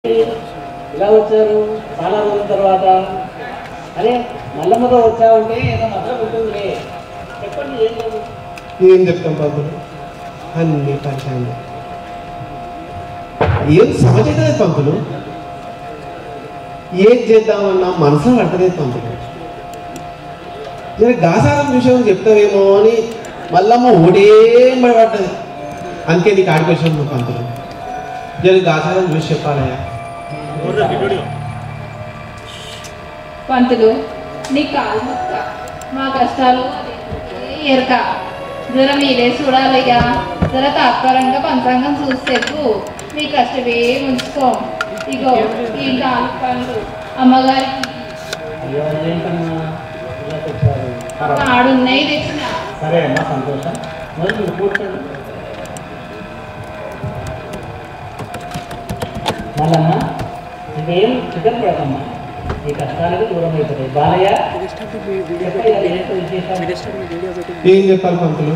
ఇలా వచ్చారు చాలా రోజుల తర్వాత అరే మల్లమ్మతో వచ్చావంటే ఏదో మద్దతు ఉంటుందిలే చెప్పండి ఏం లేదు ఏం చెప్తాం పంతులు అన్ని పరిచయం ఏం సమచైతలేదు పంతులు ఏం చేద్దామన్నా మనసులో పట్టలేదు పంతులు జర గాసారం విషయం చెప్తావేమో అని మల్లమ్మ ఓడేం పడ్డది అందుకే నీకు ఆడికి వచ్చాను పంతులు జర గాసారం చూసి చెప్పాలయ్యా పంతులు నీ కాలు ముక్క మా కష్టాలు ఎరక జర మీరే చూడాలయ్యా జర తాత్పరంగా పంచాంగం చూసి చెప్పు మీ కష్టమే ఉంచుకో ఇగో ఈ నాలుగు పనులు అమ్మగారికి అయ్యో ఏంటమ్మా ఇలా తెచ్చారు ఒక ఆడున్నాయి తెచ్చిన సరే అమ్మా సంతోషం మరి మీరు కూర్చోండి మల్లమ్మ ఇదేం చికెన్ పెడతామ్మా ఈ కష్టాలకు దూరం అయిపోతాయి బాలయ్య చెప్పయ్యా, ఏంటో విశేషాలు ఏం చెప్పాలి పంతులు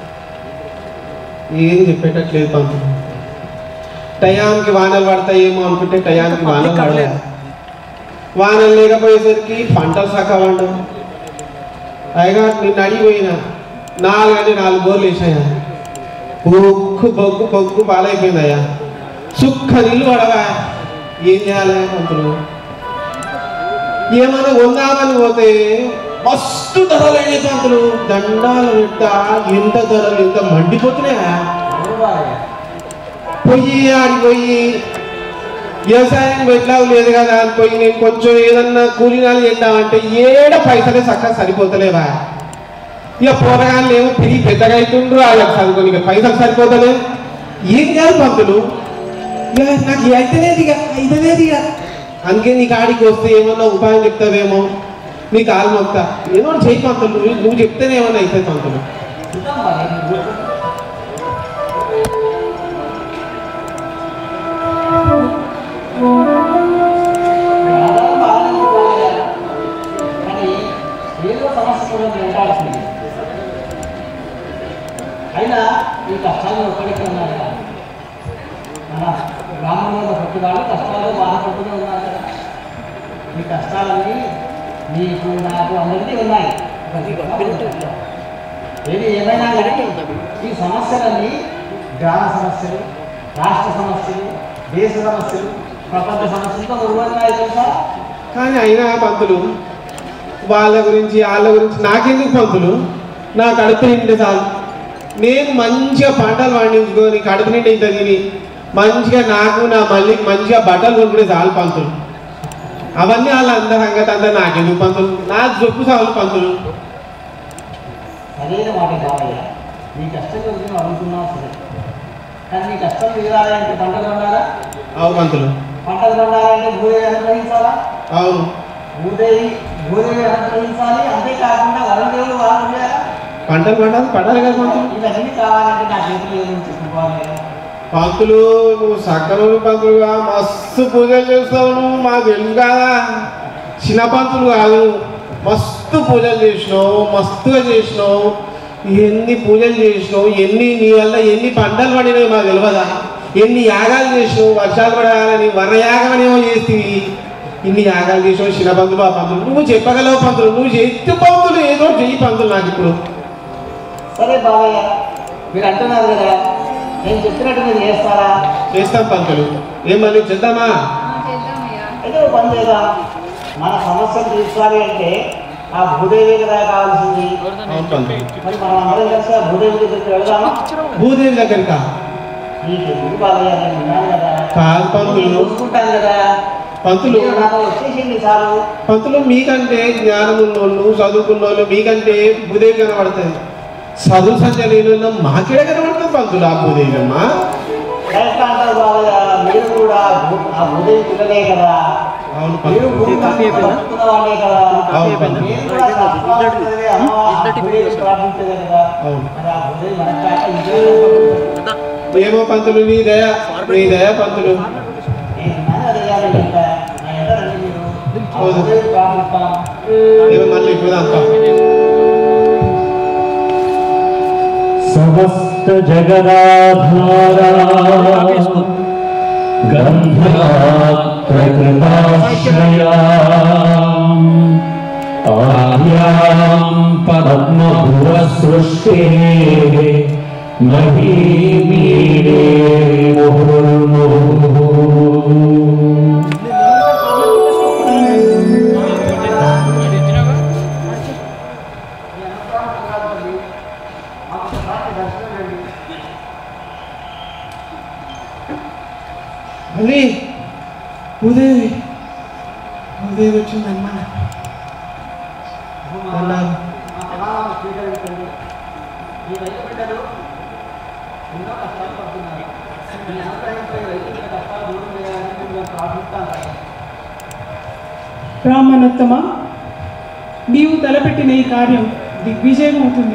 ఏం చెప్పేటట్లేదు పంతులు టయానికి వానలు పడతాయేమో అనుకుంటే టయానికి వానలు పడలేదు వానలు లేకపోయేసరికి పంటలు సక్కవండు పైగా నిన్ను అడిగిపోయినా నాలుగు అంటే నాలుగు గోర్లు వేసాయా బొగ్గు బొగ్గు బొగ్గు పాలైపోయిందయ్యా సుక్క నీళ్ళు పడవా ఏం చేయాలి పంతులు ఏమైనా కొందామని పోతే మస్తు ధరలు అయినాయి పంతులు దండాలు పెట్ట ఎంత ధరలు ఎంత మండిపోతున్నాయా అవును బాలయ్య పొయ్యి ఆడిపోయి వ్యవసాయం ఎట్లా లేదు కదా అని పోయి నేను కొంచెం ఏదన్నా కూలినాలు చేద్దామంటే ఏడ పైసలే చక్కగా సరిపోతలేవా ఇక పోరగాళ్ళు ఏమో తిరిగి పెద్దగా అవుతుండ్రు వాళ్ళకి చదువుకొని ఇక పైసలు సరిపోతలే ఏం కాదు పంతులు ఇక నాకు ఇది అయితేనేది ఇక అయితేనేది ఇక అందుకే నీ కాడికి వస్తే ఏమన్నా ఉపాయం చెప్తావేమో నీ కాలు మొక్తా ఏదో ఒకటి చేయి పంతులు నువ్వు- నువ్వు చెప్తేనే ఏమన్నా అవుతుంది పంతులు చూద్దాం బాలయ్య మీరు కూర్చోండి. ఆధారం బాగానే ఉంది బాలయ్య. కానీ ఏదో సమస్య కూడా మీరు ఉండాల్సింది అయినా ఈ కష్టాలు ఒక్కడికి ఉన్నారు కదా మన గ్రామంలో ప్రతి వాళ్ళు కష్టాలు బాధపడుతూనే ఉన్నారు కదా ఈ కష్టాలన్నీ నీకు నాకు అందరికీ ఉన్నాయి ప్రతి ఒక్కరికి. ఏది ఏమైనా కానీ ఈ సమస్యలన్నీ గ్రామ సమస్యలు రాష్ట్ర సమస్యలు దేశ సమస్యలు ప్రపంచ సమస్యలతో ఉరువన్నాయి తెలుసా కానీ అయినా పంతులు వాళ్ళ గురించి వాళ్ళ గురించి నాకెందుకు పంతులు నా కడుపు నిండి చాలు నేను మంచిగా పంటలు పండించుకొని కడుపు నిండి ఇంత తిని మంచిగా నాకు నా మళ్ళీ మంచిగా బట్టలు కొనుక్కునే చాలు పంతులు అవన్నీ వాళ్ళ అందరి సంగతి అంతా నాకెందుకు పంతులు నా జొప్పు చాలు పంతులు సరైన మాట కావయ్యా నీ కష్టం గురించి నువ్వు అడుగుతున్నావు సరే కానీ నీ కష్టం తీరాలంటే పంటలు పండాలా అవు పంతులు పంటలు పండాలంటే భూదేవి అనుగ్రహించాలా అవును భూదేవి భూదేవి అనుగ్రహించాలి అంతేకాకుండా వరుణదేవుడు వాళ్ళు ఉండాలా పంటలు పండాలి పడాలి కదా పంతులు ఇవన్నీ కావాలంటే నా చేతులు ఏమి చెప్పుకోవాలి కదా పంతులు నువ్వు సక్కను పంతులుగా మస్తు పూజలు చేస్తావు నువ్వు మాకు తెలుసు కదా చిన్న పంతులు కాదు మస్తు పూజలు చేసినావు మస్తుగా చేసినావు ఎన్ని పూజలు చేసినావు ఎన్ని నీ వల్ల ఎన్ని పంటలు పడినాయి మాకు తెలియదా ఎన్ని యాగాలు చేసినావు వర్షాలు పడాలని వరయాగం అనేమో చేస్తీవి ఇన్ని యాగాలు చేసినావు చిన్న పంతులు ఆ పంతులు నువ్వు చెప్పగలవు పంతులు నువ్వు చెట్టు పంతులు ఏదో చెయ్యి పంతులు నాకు ఇప్పుడు సరే బాబయ్య మీరు అంటున్నారు కదా నేను చెప్పినట్టు మీరు చేస్తారా చేస్తాం పంతులు ఏం మళ్ళీ చేద్దామా చేద్దామయ్యా అయితే ఒక పని చేద్దాం మన సమస్యలు తీర్చాలి అంటే ఆ భూదేవి కదా కావాల్సింది అవును పంతులు మరి మనం అందరం కలిసి ఆ భూదేవి దగ్గరికి వెళ్దామా భూదేవి దగ్గరికా నీకు ఎందుకు బాబయ్య నేను ఉన్నాను కదా కాదు పంతులు నేను చూసుకుంటాను కదా పంతులు మీరు నాతో వచ్చేసింది చాలు పంతులు మీకంటే జ్ఞానం ఉన్నోళ్ళు చదువుకున్న వాళ్ళు మీకంటే భూదేవి కనబడుతుంది చదువు సంఖ్య లేని వాళ్ళు మాకేడ కనబడుతుంది పంతులు ఆ భూదేవి అమ్మ ఎట్లా అంటారు బాబయ్య మీరు కూడా భూ- ఆ భూదేవి పిల్లలే కదా అవును మీరు పంతులు భూమి మీద బతుకున్న వాళ్ళే కదా అవును పంతులు. మీరు కూడా కష్టాలుంటది, అమ్మ, ఆ భూదేవి ప్రార్థించేదే కదా అవును మరి ఆ భూదేవి మనకు కాక ఇంకేం ఏమో పంతులు నీ దయ నీ దయ పంతులు ఏమో మళ్ళీ ఇప్పుడు అంతా సమస్త జగదాధారా गन्धात्रकृताश्रयाम् आर्यां पद्मभुवसृष्टेः महीमीडे मुहुर्मुहुः అదే ఉదయ్ ఉదయ్ వచ్చిందమ్మా అన్నారు మా ప్రణామాలు స్వీకరించండి ఈ రైతు బిడ్డలు ఎన్నో కష్టాలు పడుతున్నారు మీ అనుగ్రహంతో ఈ రైతు బిడ్డ కష్టాలు దూరం చేయాలని మేము ప్రార్థిస్తాను బ్రాహ్మణోత్తమ నీవు తలపెట్టిన ఈ కార్యం దిగ్విజయం అవుతుంది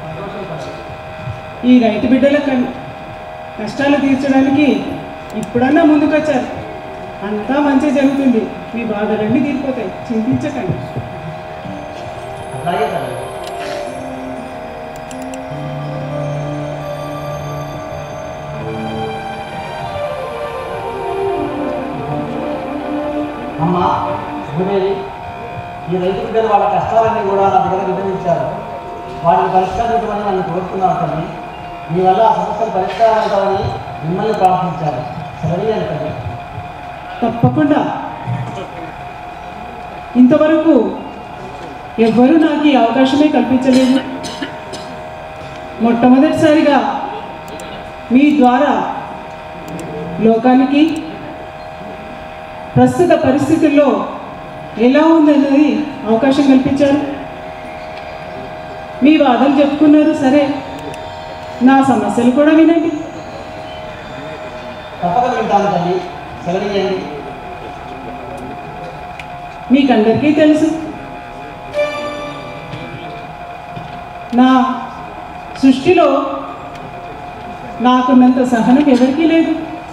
ఈ రైతు బిడ్డల కన్- కష్టాలు తీర్చడానికి ఇప్పుడన్నా ముందుకొచ్చారు అంతా మంచి జరుగుతుంది మీ బాధలన్నీ తీరిపోతాయి చింతించకండి అలాగే తల్లి అమ్మ భూదేవి ఈ రైతు బిడ్డలు వాళ్ళ కష్టాలన్నీ కూడా నా దగ్గర వివరించారు వాటిని పరిష్కరించమని నన్ను కోరుతున్నాను తల్లి మీ వల్ల ఆ సమస్యలు పరిష్కారం అవుతామని మిమ్మల్ని ప్రార్థించారు సరియండి తల్లి తప్పకుండా ఇంతవరకు ఎవ్వరూ నాకు ఈ అవకాశమే కల్పించలేదు మొట్టమొదటిసారిగా మీ ద్వారా లోకానికి ప్రస్తుత పరిస్థితుల్లో ఎలా ఉందన్నది అవకాశం కల్పించారు మీ వాదన చెప్పుకున్నారు సరే నా సమస్యలు కూడా వినండి తప్పక వింటాను తల్లి సెలవియండి మీకందరికీ తెలుసు నా సృష్టిలో నాకున్నంత సహనం ఎవరికీ లేదు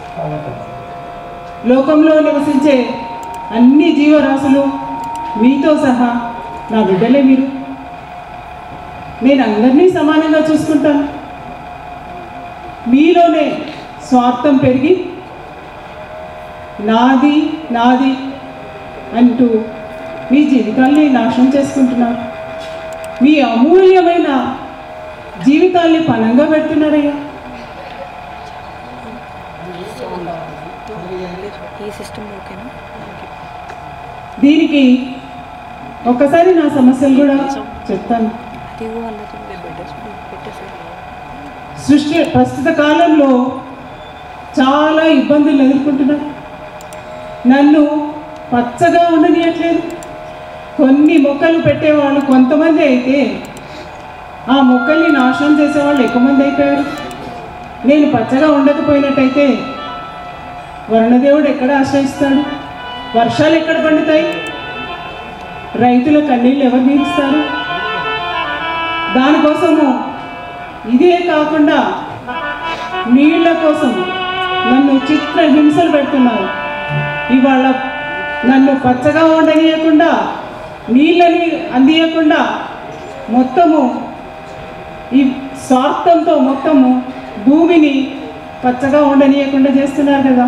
లోకంలో నివసించే అన్ని జీవరాశులు మీతో సహా నా బిడ్డలే మీరు నేను అందరినీ సమానంగా చూసుకుంటాను మీలోనే స్వార్థం పెరిగి నాది నాది అంటూ మీ జీవితాల్ని నాశనం చేసుకుంటున్నారు మీ అమూల్యమైన జీవితాల్ని పనంగా పెడుతున్నారయ్యా ఈ సిస్టమ్ ఓకేనా దీనికి ఒక్కసారి నా సమస్యలు కూడా చెప్తాను అది వాళ్ళతో పెట్టేసి పెట్టేసి సృష్టి ప్రస్తుత కాలంలో చాలా ఇబ్బందులు ఎదుర్కొంటున్నారు నన్ను పచ్చగా ఉండనియట్లేదు కొన్ని మొక్కలు పెట్టేవాళ్ళు కొంతమంది అయితే ఆ మొక్కల్ని నాశనం చేసేవాళ్ళు ఎక్కువ మంది అయిపోయారు నేను పచ్చగా ఉండకపోయినట్టయితే వరుణదేవుడు ఎక్కడ ఆశ్రయిస్తాడు వర్షాలు ఎక్కడ పండుతాయి రైతుల కన్నీళ్ళు ఎవరు తీరుస్తారు దానికోసము ఇదే కాకుండా నీళ్ల కోసం నన్ను చిత్ర హింసలు పెడుతున్నారు ఇవాళ నన్ను పచ్చగా ఉండనీయకుండా నీళ్ళని అందియకుండా మొత్తము ఈ స్వార్థంతో మొత్తము భూమిని పచ్చగా ఉండనీయకుండా చేస్తున్నారు కదా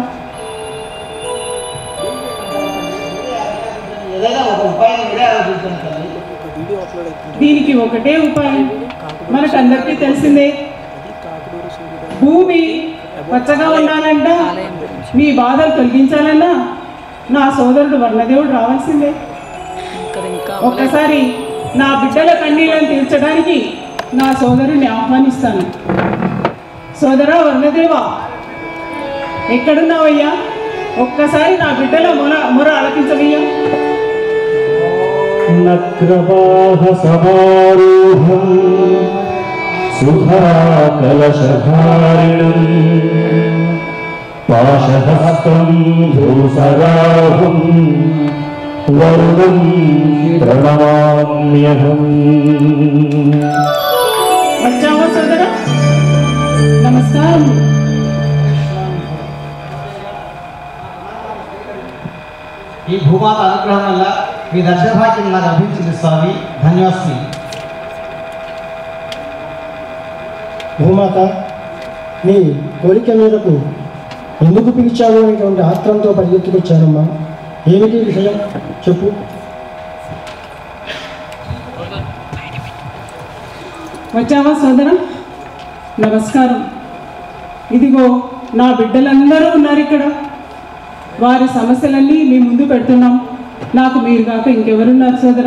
ఏదైనా ఒక ఉపాయం మీరే ఆలోచించండి తల్లి దీనికి ఒకటే ఉపాయం మనకందరికీ తెలిసిందే భూమి పచ్చగా ఉండాలంట మీ బాధలు తొలగించాలన్నా నా సోదరుడు వర్ణదేవుడు రావాల్సిందే ఇక్కడ ఇంకా ఒక్కసారి నా బిడ్డల కన్నీళ్ళని తీర్చడానికి నా సోదరుని ఆహ్వానిస్తాను సోదరా వర్ణదేవా ఎక్కడున్నావయ్యా ఒక్కసారి నా బిడ్డల మొర మొర ఆలకించవయ్యా नक्रवाहसमारूढम् सुधाकलशधारिणम् पाशहस्तं धूसराहुम् वरुणं प्रणमाम्यहम् వచ్చావా సోదరా నమస్కారం ఈ భూమాత అనుగ్రహం వల్ల మీ దర్శనభాగ్యం నాకు లభించింది స్వామి ధన్యోస్మి భూమాత నీ కోరిక మేరకు ఎందుకు పిలిచావు అనేటువంటి ఆత్రంతో పరిగెత్తుకొచ్చానమ్మా ఏమిటి విషయం చెప్పు వచ్చావా సోదరం నమస్కారం ఇదిగో నా బిడ్డలందరూ ఉన్నారు ఇక్కడ వారి సమస్యలన్నీ మీ ముందు పెడుతున్నాం నాకు మీరు కాక ఇంకెవరున్నారు సోదరా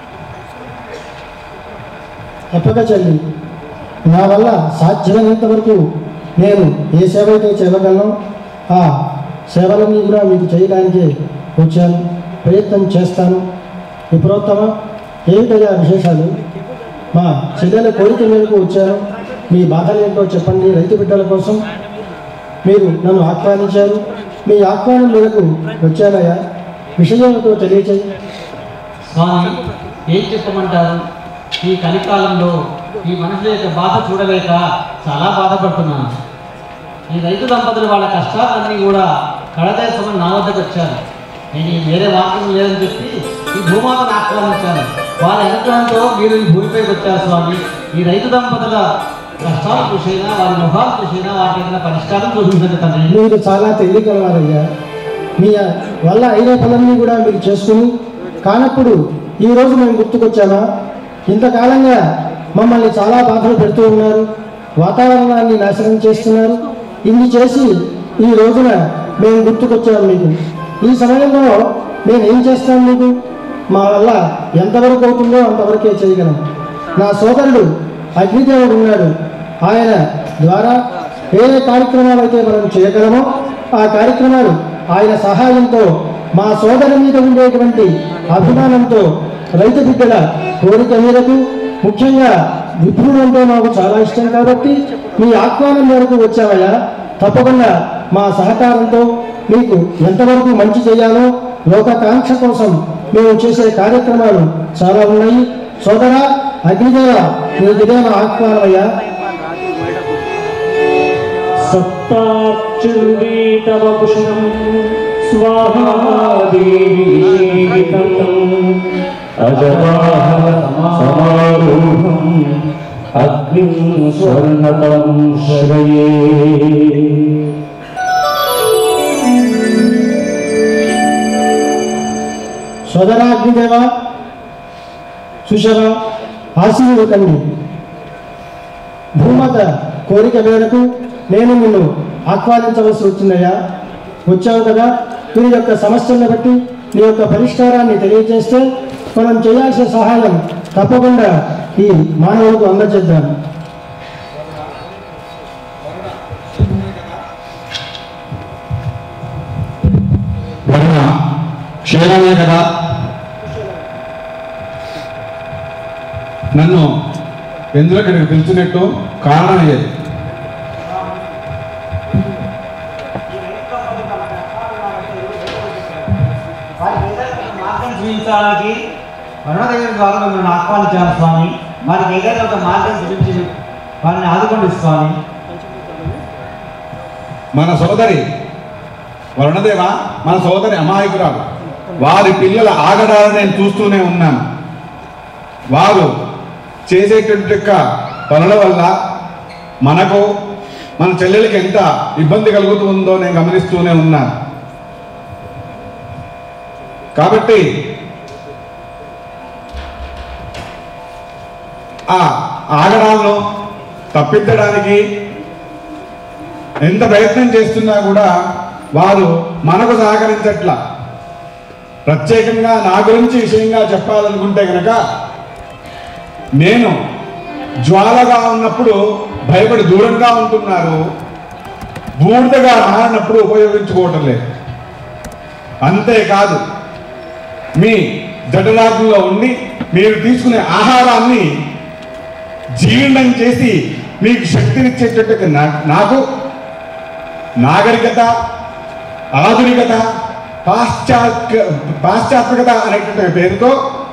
తప్పక చెల్లి నా వల్ల సాధ్యమైనంత వరకు నేను ఏ సేవ అయితే చేయగలను ఆ సేవలన్నీ కూడా మీకు చేయడానికి వచ్చాను ప్రయత్నం చేస్తాను విప్రోత్తమ ఏమిటయ్యా విశేషాలు మా చెల్లెల కోరిక మేరకు వచ్చాను మీ బాధలు ఏంటో చెప్పండి రైతు బిడ్డల కోసం మీరు నన్ను ఆహ్వానించారు మీ ఆహ్వానం మేరకు వచ్చానయ్యా విషయం ఏమిటో తెలియచేయి స్వామి ఏం చెప్పమంటారు ఈ కలికాలంలో ఈ మనుషుల యొక్క బాధ చూడలేక చాలా బాధపడుతున్నాను ఈ రైతు దంపతులు వాళ్ళ కష్టాలన్నీ కూడా కడదేశమని నా వద్దకు వచ్చారు నేను ఈ వేరే మార్గం లేదని చెప్పి ఈ భూమాతను ఆక్రమించాను వారి అనుగ్రహంతో మీరు ఈ భూమిపైకి వచ్చారు స్వామి ఈ రైతు దంపతుల కష్టాలు చూసైనా వారి ముఖాలు చూసైనా వాటి ఏదైనా పరిష్కారం చూపించండి తండ్రి మీరు చాలా తెలియగలవారయ్యా మీ వల్ల అయిన పనులన్నీ కూడా మీరు చేసుకుని కానప్పుడు ఈ రోజు మేము గుర్తుకొచ్చామా ఇంతకాలంగా మమ్మల్ని చాలా బాధలు పెడుతూ ఉన్నారు వాతావరణాన్ని నాశనం చేస్తున్నారు ఇన్ని చేసి ఈ రోజున మేము గుర్తుకొచ్చాము మీకు ఈ సమయంలో నేను ఏం చేస్తాను మీకు మా వల్ల ఎంతవరకు అవుతుందో అంతవరకే చేయగలం నా సోదరుడు అగ్నిదేవుడు ఉన్నాడు ఆయన ద్వారా ఏ ఏ కార్యక్రమాలు అయితే మనం చేయగలమో ఆ కార్యక్రమాలు ఆయన సహాయంతో మా సోదరు మీద ఉండేటువంటి అభిమానంతో రైతు బిడ్డల కోరిక మేరకు ముఖ్యంగా విప్రుడు అంటే మాకు చాలా ఇష్టం కాబట్టి మీ ఆహ్వానం మేరకు వచ్చామయ్యా తప్పకుండా మా సహకారంతో మీకు ఎంతవరకు మంచి చేయాలో లోకకాంక్ష కోసం మేము చేసే కార్యక్రమాలు చాలా ఉన్నాయి సోదరా అగ్నిదేవ నీకు ఇదే మా ఆహ్వానం అయ్యా సప్తార్చుండీ తవ కుశలం స్వాహాదేవీతం అజవాహ సమారూఢం అగ్నిం స్వర్ణతం శరయే సోదరా అగ్నిదేవ చూసారా ఆశీర్వకండి భూమాత కోరిక మేరకు నేను నిన్ను ఆహ్వానించవలసి వచ్చిందయ్యా వచ్చావు కదా వీరి యొక్క సమస్యలను బట్టి నీ యొక్క పరిష్కారాన్ని తెలియజేస్తే మనం చేయాల్సిన సహాయం తప్పకుండా ఈ మానవులకు అందజేద్దాం వరుణ క్షేమమే కదా నన్ను ఎందుకు ఇక్కడికి పిలిచినట్టు కారణం ఏది మార్గం చూపించడానికి వరుణ దగ్గర ద్వారా మిమ్మల్ని ఆహ్వానించాను స్వామి వారికి ఏదైనా ఒక మార్గం చూపించి వారిని ఆదుకోండి స్వామి మన సోదరి వరుణదేవ మన సోదరి అమాయకురాలు వారి పిల్లల ఆగడాలను నేను చూస్తూనే ఉన్నాను వారు చేసేటువంటి యొక్క పనుల వల్ల మనకు మన చెల్లెలకి ఎంత ఇబ్బంది కలుగుతుందో నేను గమనిస్తూనే ఉన్నాను కాబట్టి ఆ ఆగడాలను తప్పించడానికి ఎంత ప్రయత్నం చేస్తున్నా కూడా వారు మనకు సహకరించట్ల ప్రత్యేకంగా నా గురించి విషయంగా చెప్పాలనుకుంటే కనుక నేను జ్వాలగా ఉన్నప్పుడు భయపడి దూరంగా ఉంటున్నారు బూడిదగా మారినప్పుడు ఉపయోగించుకోవటం లేదు అంతేకాదు మీ జఠరాగ్నిలో ఉండి మీరు తీసుకునే ఆహారాన్ని జీర్ణం చేసి మీకు శక్తినిచ్చేటట్టు నా- నాకు నాగరికత ఆధునికత పాశ్చాత్య పాశ్చాత్యకత అనేటువంటి పేరుతో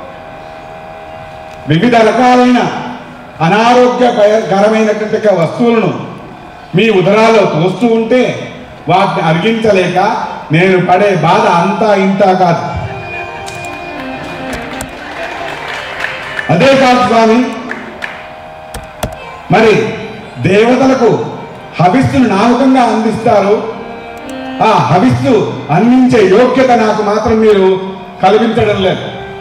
వివిధ రకాలైన అనారోగ్యకరమైనటువంటి వస్తువులను మీ ఉదరాల్లో తోస్తూ ఉంటే వాటిని అరిగించలేక నేను పడే బాధ అంతా ఇంత కాదు అదే కాదు స్వామి మరి దేవతలకు హవిస్సును నామకంగా అందిస్తారు ఆ హవిస్సు అందించే యోగ్యత నాకు మాత్రం మీరు కల్పించడం లేదు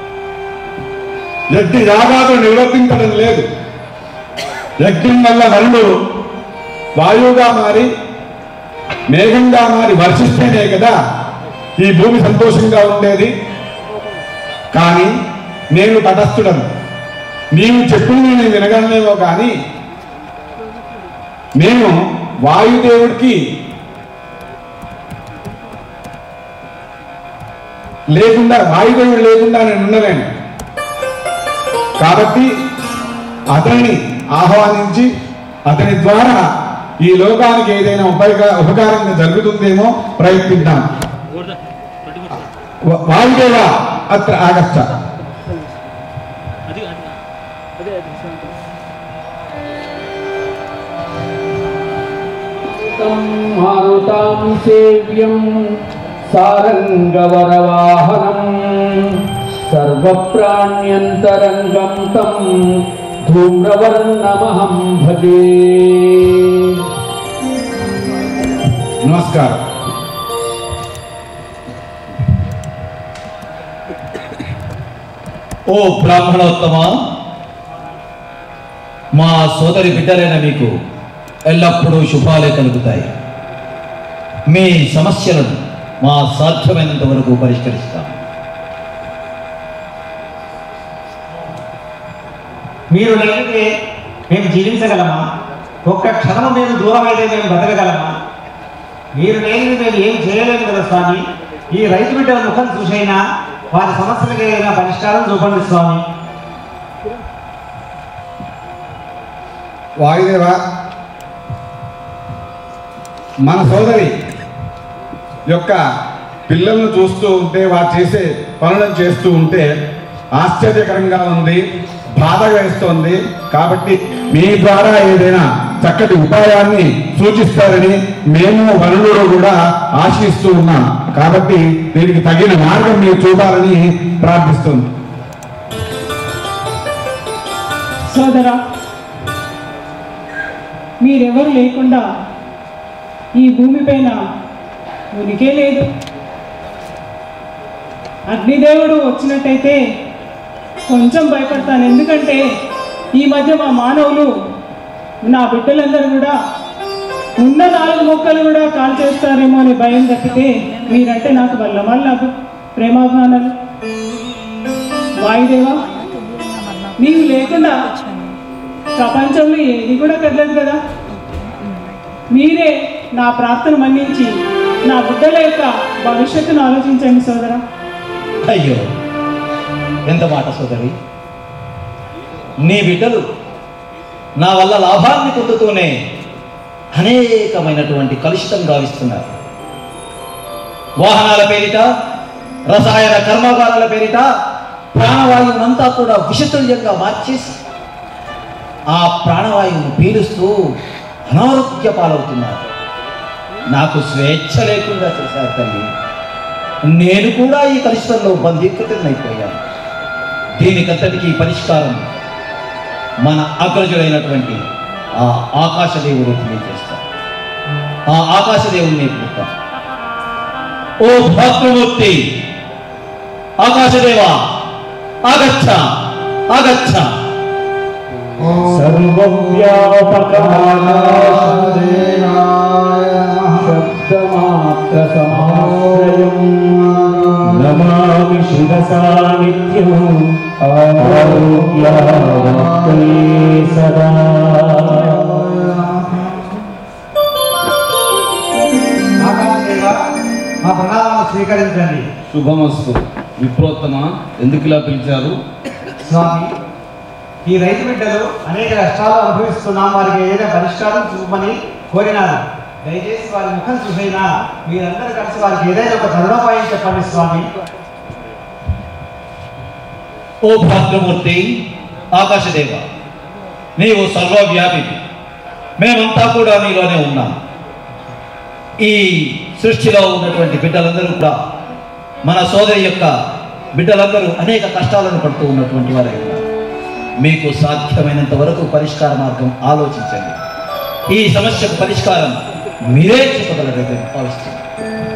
యజ్ఞ యాగాదులు నిర్వర్తించడం లేదు యజ్ఞం వల్ల నరుడు వాయువుగా మారి మేఘంగా మారి వర్షిస్తేనే కదా ఈ భూమి సంతోషంగా ఉండేది కానీ నేను తటస్థుడను నీవు చెప్పింది నేను వినగలనేమో కానీ నేను వాయుదేవుడికి లేకుండా వాయుదేవుడు లేకుండా నేను ఉండలేను కాబట్టి అతన్ని ఆహ్వానించి అతని ద్వారా ఈ లోకానికి ఏదైనా ఉపయోగ ఉపకారంగా జరుగుతుందేమో ప్రయత్నిద్దాం వా- వాయుదేవ అత్ర ఆగచ్చ మారుతాం సేవ్యం సారంగవరవాహనం సర్వప్రాణ్యంతరంగం తం ధూమ్రవర్ణమహం భజే నమస్కారం ఓ బ్రాహ్మణోత్తమ మా సోదరి బిడ్డలైన మీకు ఎల్లప్పుడూ శుభాలే కలుగుతాయి మీ సమస్యలను మా సాధ్యమైనంత వరకు పరిష్కరిస్తాం మీరు లేకపోతే మేము జీవించగలమా ఒక్క క్షణం మేము దూరం అయితే మేము బతకగలమా మీరు లేనిది మేము ఏం చేయలేము కదా స్వామి ఈ రైతు బిడ్డల ముఖం చూసైనా వారి సమస్యలకు ఏదైనా పరిష్కారం చూపండి స్వామి వాయుదేవ మన సోదరి యొక్క పిల్లలను చూస్తూ ఉంటే వారు చేసే పనులను చేస్తూ ఉంటే ఆశ్చర్యకరంగా ఉంది బాధ వేస్తోంది కాబట్టి మీ ద్వారా ఏదైనా చక్కటి ఉపాయాన్ని సూచిస్తారని మేము వరుణుడు కూడా ఆశిస్తూ ఉన్నాం కాబట్టి దీనికి తగిన మార్గం మీరు చూపాలని ప్రార్థిస్తుంది సోదరా మీరెవరు లేకుండా ఈ భూమిపైన ఉనికే లేదు అగ్నిదేవుడు వచ్చినట్టయితే కొంచెం భయపడతాను ఎందుకంటే ఈ మధ్య మా మానవులు నా బిడ్డలందరూ కూడా ఉన్న నాలుగు మొక్కలు కూడా కాల్ చేస్తారేమో అని భయం తప్పితే మీరంటే నాకు వల్ల నాకు ప్రేమాభిమానాలు వాయుదేవా నీవు లేకుండా ప్రపంచంలో ఏది కూడా కదలదు కదా మీరే నా ప్రార్థన మన్నించి నా బిడ్డల యొక్క భవిష్యత్తును ఆలోచించండి సోదరా అయ్యో ఎంత మాట సోదరి నీ బిడ్డలు నా వల్ల లాభాన్ని పొందుతూనే అనేకమైనటువంటి కలుషితం గావిస్తున్నారు వాహనాల పేరిట రసాయన కర్మాగారాల పేరిట ప్రాణవాయువునంతా కూడా విషతుల్యంగా మార్చేసి ఆ ప్రాణవాయువును పీలుస్తూ అనారోగ్య పాలవుతున్నారు నాకు స్వేచ్ఛ లేకుండా చేశారు తల్లి నేను కూడా ఈ కలుషితంలో బంధీకృతమైపోయాను దీనికంతటికీ పరిష్కారం మన అగ్రజుడైనటువంటి ఆ ఆకాశదేవుడు తెలియజేస్తాం ఆ ఆకాశదేవుడిని పిలుద్దాం ఓ భాతృమూర్తి ఆకాశదేవా ఆగచ్చ ఆగచ్చ శబ్దమాత్రసమాశ్రయం నమామి శిరసా నిత్యం ఆరోగ్యావత్తయే సదా ఆకాశదేవ మా ప్రణామాలు స్వీకరించండి శుభమస్తు విప్రోత్తమ ఎందుకు ఇలా పిలిచారు స్వామి ఈ రైతు బిడ్డలు అనేక కష్టాలు అనుభవిస్తున్నాం వారికి ఏదైనా పరిష్కారం చూపమని కోరినారు దయచేసి వారి ముఖం చూసైనా మీరందరూ కలిసి వారికి ఏదైనా ఒక తరుణోపాయం చెప్పండి స్వామి ఓ భాద్రమూర్తి ఆకాశదేవ నీవు సర్వవ్యాపి మేమంతా కూడా నీలోనే ఉన్నాం ఈ సృష్టిలో ఉన్నటువంటి బిడ్డలందరూ కూడా మన సోదరి యొక్క బిడ్డలందరూ అనేక కష్టాలను పడుతూ ఉన్నటువంటి వారే ఉన్నారు మీకు సాధ్యమైనంత వరకు పరిష్కార మార్గం ఆలోచించండి ఈ సమస్యకు పరిష్కారం మీరే చెప్పగలరని భావిస్తున్నాను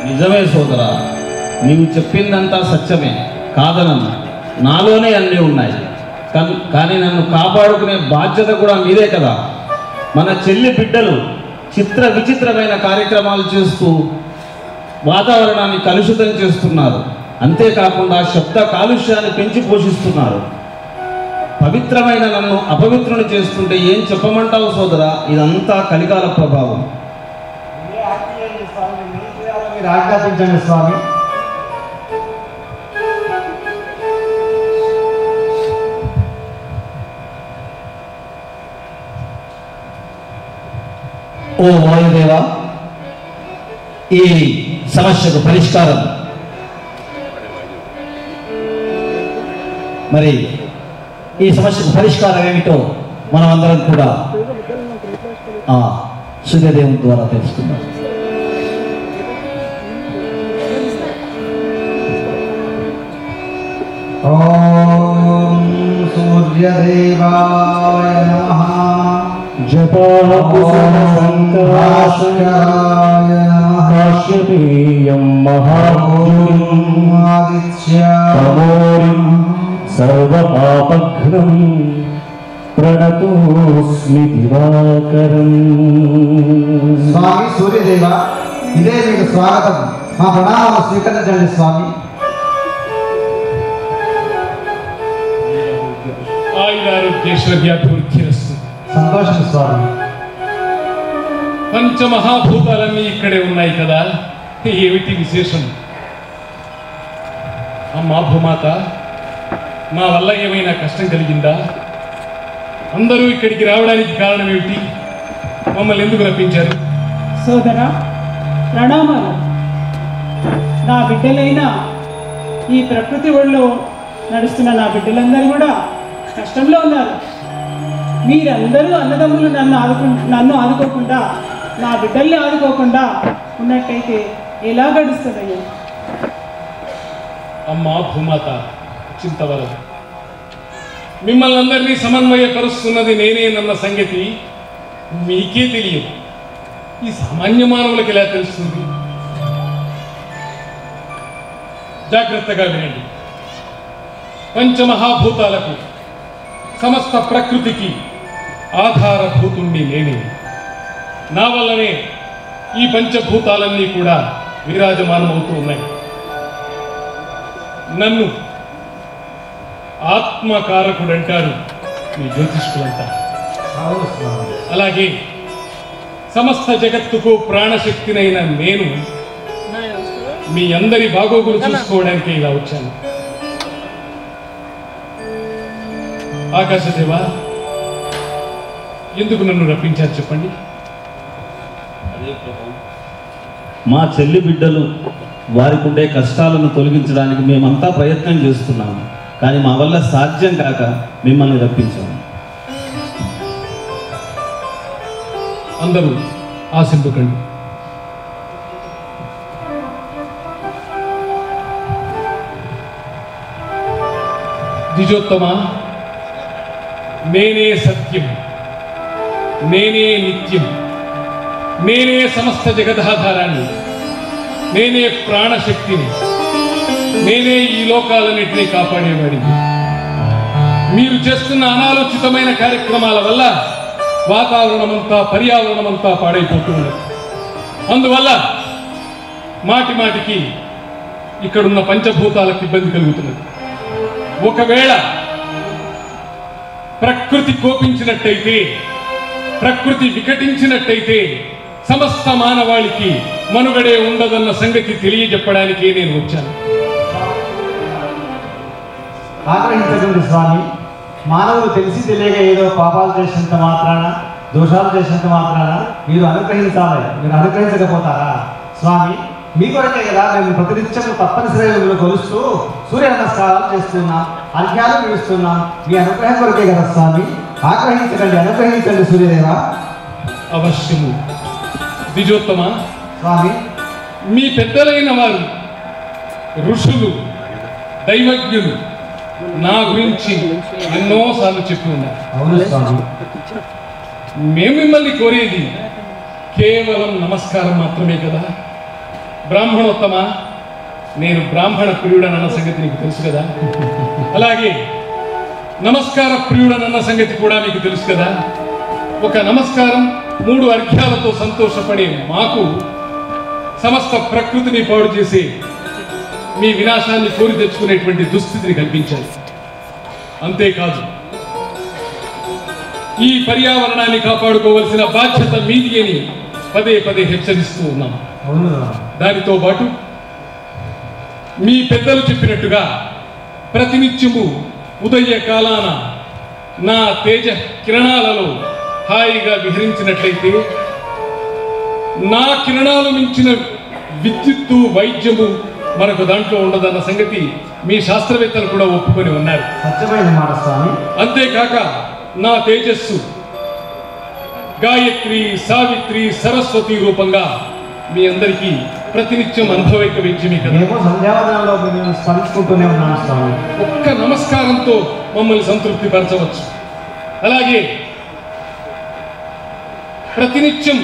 నిజమే సోదరా నీవు చెప్పిందంతా సత్యమే కాదనన్నా నాలోనే అన్నీ ఉన్నాయి కన్- కానీ నన్ను కాపాడుకునే బాధ్యత కూడా మీదే కదా మన చెల్లి బిడ్డలు చిత్ర విచిత్రమైన కార్యక్రమాలు చేస్తూ వాతావరణాన్ని కలుషితం చేస్తున్నారు అంతేకాకుండా శబ్ద కాలుష్యాన్ని పెంచి పోషిస్తున్నారు పవిత్రమైన నన్ను అపవిత్రుని చేస్తుంటే ఏం చెప్పమంటావు సోదరా ఇదంతా కలికాల ప్రభావం మీరు ఆజ్ఞాపించండి స్వామి ఓ వాయుదేవ ఈ సమస్యకు పరిష్కారం మరి ఈ సమస్యకు పరిష్కారం ఏమిటో మనం అందరం కూడా ఆ సూర్యదేవుని ద్వారా తెలుసుకుందాం ఓం సూర్యదేవాయ నమః భాస్కరాయ నమః కాశ్యపేయం మహాభూయం తమోరిం సర్వపాపఘ్నం ప్రణతోస్మి దివాకరం స్వామి సూర్యదేవ ఇదే మీకు స్వాగతం మా ప్రణామాలు స్వీకరించండి స్వామి ఆయురారోగ్యేశ్వర్యాభివృద్ధి వస్తుంది సంతోషం స్వామి పంచమహాభూతాలన్నీ ఇక్కడే ఉన్నాయి కదా ఏమిటి విశేషం అమ్మా భూమాత మా వల్ల ఏమైనా కష్టం కలిగిందా అందరూ ఇక్కడికి రావడానికి కారణం ఏమిటి మమ్మల్ని ఎందుకు రప్పించారు సోదరా ప్రణామాలు నా బిడ్డలైన ఈ ప్రకృతి ఒళ్ళో నడుస్తున్న నా బిడ్డలందరూ కూడా కష్టంలో ఉన్నారు మీరందరూ అన్నదమ్ములు నన్ను ఆదుకు నన్ను ఆదుకోకుండా నా బిడ్డల్ని ఆదుకోకుండా ఉన్నట్టయితే ఎలా గడుస్తుందయ్యా అమ్మా భూమాత చింతవరదు మిమ్మల్ని అందరినీ సమన్వయపరుస్తున్నది నేనేనన్న సంగతి మీకే తెలియదు ఈ సామాన్య మానవులకు ఎలా తెలుస్తుంది జాగ్రత్తగా వినండి పంచమహాభూతాలకు సమస్త ప్రకృతికి ఆధారభూతుండి నేనే నా వల్లనే ఈ పంచభూతాలన్నీ కూడా విరాజమానమవుతూ ఉన్నాయి నన్ను ఆత్మకారకుడు అంటారు మీ జ్యోతిష్కులంతా అలాగే సమస్త జగత్తుకు ప్రాణశక్తినైన నేను మీ అందరి బాగోగులు చూసుకోవడానికి ఇలా వచ్చాను ఆకాశదేవా ఎందుకు నన్ను రప్పించారు చెప్పండి మా చెల్లి బిడ్డలు వారికి ఉండే కష్టాలను తొలగించడానికి మేమంతా ప్రయత్నం చేస్తున్నాము కానీ మా వల్ల సాధ్యం కాక మిమ్మల్ని రప్పించాము అందరూ ఆశింపకండి ద్విజోత్తమ నేనే సత్యం నేనే నిత్యం నేనే సమస్త జగదాధారాన్ని నేనే ప్రాణశక్తిని నేనే ఈ లోకాలన్నింటినీ కాపాడేవాడిని మీరు చేస్తున్న అనాలోచితమైన కార్యక్రమాల వల్ల వాతావరణమంతా పర్యావరణమంతా పాడైపోతున్నది అందువల్ల మాటి మాటికి ఇక్కడున్న పంచభూతాలకు ఇబ్బంది కలుగుతున్నది ఒకవేళ ప్రకృతి కోపించినట్టయితే ప్రకృతి వికటించినట్టయితే సమస్త మానవాళికి మనుగడే ఉండదన్న సంగతి తెలియజెప్పడానికే నేను వచ్చాను ఆగ్రహించకండి స్వామి మానవులు తెలిసి తెలియక ఏదో పాపాలు చేసినంత మాత్రాన దోషాలు చేసినంత మాత్రాన మీరు అనుగ్రహించాలి మీరు అనుగ్రహించకపోతారా స్వామి మీ కొరకే కదా మేము ప్రతినిత్యం తప్పనిసరిగా మిమ్మల్ని కొలుస్తూ సూర్య నమస్కారాలు చేస్తున్నాం అర్ఘ్యాలు పిలుస్తున్నాం మీ అనుగ్రహం కొరకే కదా స్వామి ఆగ్రహించకండి అనుగ్రహించండి సూర్యదేవ అవశ్యము ద్విజోత్తమ స్వామి మీ పెద్దలైన వారు ఋషులు దైవజ్ఞులు నా గురించి ఎన్నోసార్లు చెప్పి ఉన్నారు అవును స్వామి మేము మిమ్మల్ని కోరేది కేవలం నమస్కారం మాత్రమే కదా బ్రాహ్మణోత్తమ నేను బ్రాహ్మణ ప్రియుడనన్న సంగతి నీకు తెలుసు కదా అలాగే నమస్కార ప్రియుడనన్న సంగతి కూడా మీకు తెలుసు కదా ఒక నమస్కారం మూడు అర్ఘ్యాలతో సంతోషపడే మాకు సమస్త ప్రకృతిని పాడు చేసి మీ వినాశాన్ని కోరి తెచ్చుకునేటువంటి దుస్థితిని కల్పించారు అంతేకాదు ఈ పర్యావరణాన్ని కాపాడుకోవలసిన బాధ్యత మీది అని పదే పదే హెచ్చరిస్తూ ఉన్నాం దానితో పాటు మీ పెద్దలు చెప్పినట్టుగా ప్రతినిత్యము ఉదయ కాలాన నా తేజ కిరణాలలో హాయిగా విహరించినట్లయితే నా కిరణాలు మించిన విద్యుత్తు వైద్యము మనకు దాంట్లో ఉండదన్న సంగతి మీ శాస్త్రవేత్తలు కూడా ఒప్పుకొని ఉన్నారు సత్యమైన మాట స్వామి అంతేకాక నా తేజస్సు గాయత్రి సావిత్రి సరస్వతి రూపంగా మీ అందరికీ ప్రతినిత్యం అనుభవైక విద్యమే కదా మేము సంధ్యావనంలో మేము స్మరించుకుంటూనే ఉన్నాం స్వామి ఒక్క నమస్కారంతో మమ్మల్ని సంతృప్తి పరచవచ్చు అలాగే ప్రతినిత్యం